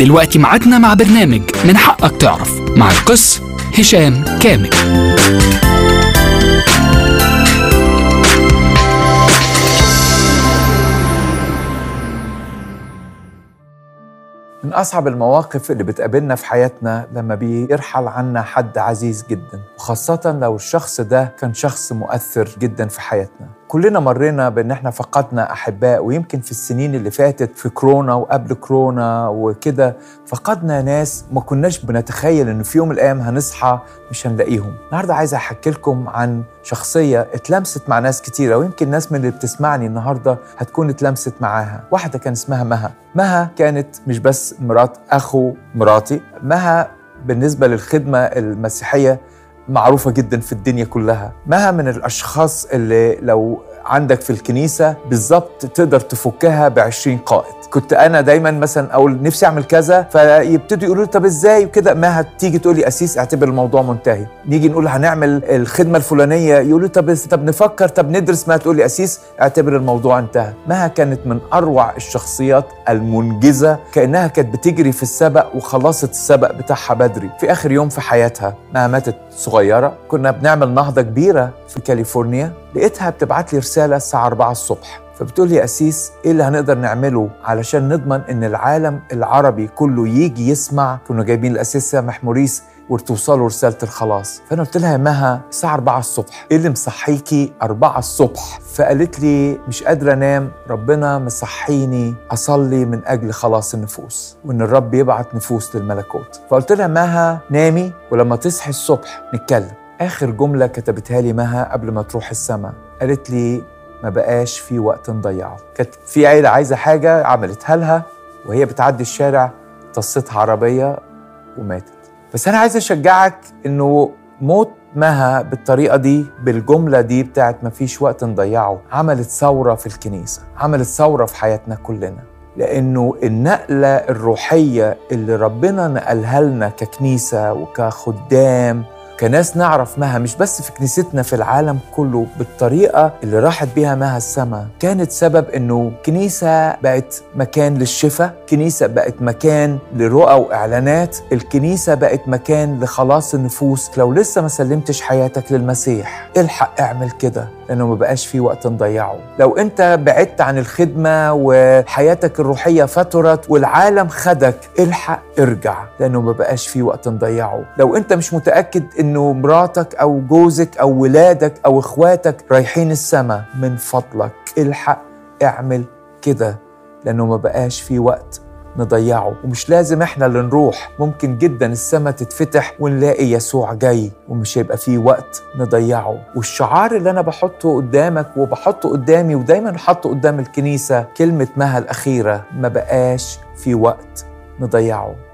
دلوقتي ميعادنا مع برنامج من حقك تعرف مع القس هشام كامل من أصعب المواقف اللي بتقابلنا في حياتنا لما بيرحل عنا حد عزيز جدا وخاصة لو الشخص ده كان شخص مؤثر جدا في حياتنا كلنا مرينا بان احنا فقدنا احباء ويمكن في السنين اللي فاتت في كورونا وقبل كورونا وكده فقدنا ناس ما كناش بنتخيل ان في يوم من الايام هنصحى مش هنلاقيهم النهارده عايز احكي لكم عن شخصيه اتلمست مع ناس كتيره ويمكن ناس من اللي بتسمعني النهارده هتكون اتلمست معاها واحده كان اسمها مها مها كانت مش بس مرات اخو مراتي مها بالنسبه للخدمه المسيحيه معروفة جدا في الدنيا كلها مها من الأشخاص اللي لو عندك في الكنيسة بالظبط تقدر تفكها بعشرين قائد كنت أنا دايما مثلا أقول نفسي أعمل كذا فيبتدوا يقولوا لي طب إزاي وكده مها تيجي تقول لي أسيس اعتبر الموضوع منتهي نيجي نقول هنعمل الخدمة الفلانية يقولوا طب طب نفكر طب ندرس ما تقول لي أسيس اعتبر الموضوع انتهى مها كانت من أروع الشخصيات المنجزة كأنها كانت بتجري في السبق وخلصت السبق بتاعها بدري في آخر يوم في حياتها مها ماتت صغيرة كنا بنعمل نهضة كبيرة في كاليفورنيا لقيتها بتبعت لي رسالة الساعة 4 الصبح فبتقول لي أسيس إيه اللي هنقدر نعمله علشان نضمن إن العالم العربي كله يجي يسمع كنا جايبين الأسيس سامح موريس وتوصلوا رسالة الخلاص فأنا قلت لها يا مها الساعة 4 الصبح إيه اللي مصحيكي 4 الصبح فقالت لي مش قادرة أنام ربنا مصحيني أصلي من أجل خلاص النفوس وإن الرب يبعت نفوس للملكوت فقلت لها مها نامي ولما تصحي الصبح نتكلم آخر جملة كتبتها لي مها قبل ما تروح السماء قالت لي ما بقاش في وقت نضيعه كانت في عيلة عايزة حاجة عملتها لها وهي بتعدي الشارع طصتها عربية وماتت بس أنا عايز أشجعك إنه موت مها بالطريقة دي بالجملة دي بتاعت ما فيش وقت نضيعه عملت ثورة في الكنيسة عملت ثورة في حياتنا كلنا لأنه النقلة الروحية اللي ربنا نقلها لنا ككنيسة وكخدام كناس نعرف مها مش بس في كنيستنا في العالم كله بالطريقة اللي راحت بيها مها السماء كانت سبب انه كنيسة بقت مكان للشفاء كنيسة بقت مكان لرؤى واعلانات الكنيسة بقت مكان لخلاص النفوس لو لسه ما سلمتش حياتك للمسيح الحق اعمل كده لانه ما بقاش في وقت نضيعه لو انت بعدت عن الخدمة وحياتك الروحية فترت والعالم خدك الحق ارجع لانه ما بقاش في وقت نضيعه لو انت مش متأكد انه مراتك او جوزك او ولادك او اخواتك رايحين السماء من فضلك الحق اعمل كده لانه ما بقاش في وقت نضيعه ومش لازم احنا اللي نروح ممكن جدا السماء تتفتح ونلاقي يسوع جاي ومش هيبقى فيه وقت نضيعه والشعار اللي انا بحطه قدامك وبحطه قدامي ودايما حطه قدام الكنيسة كلمة مها الأخيرة ما بقاش في وقت نضيعه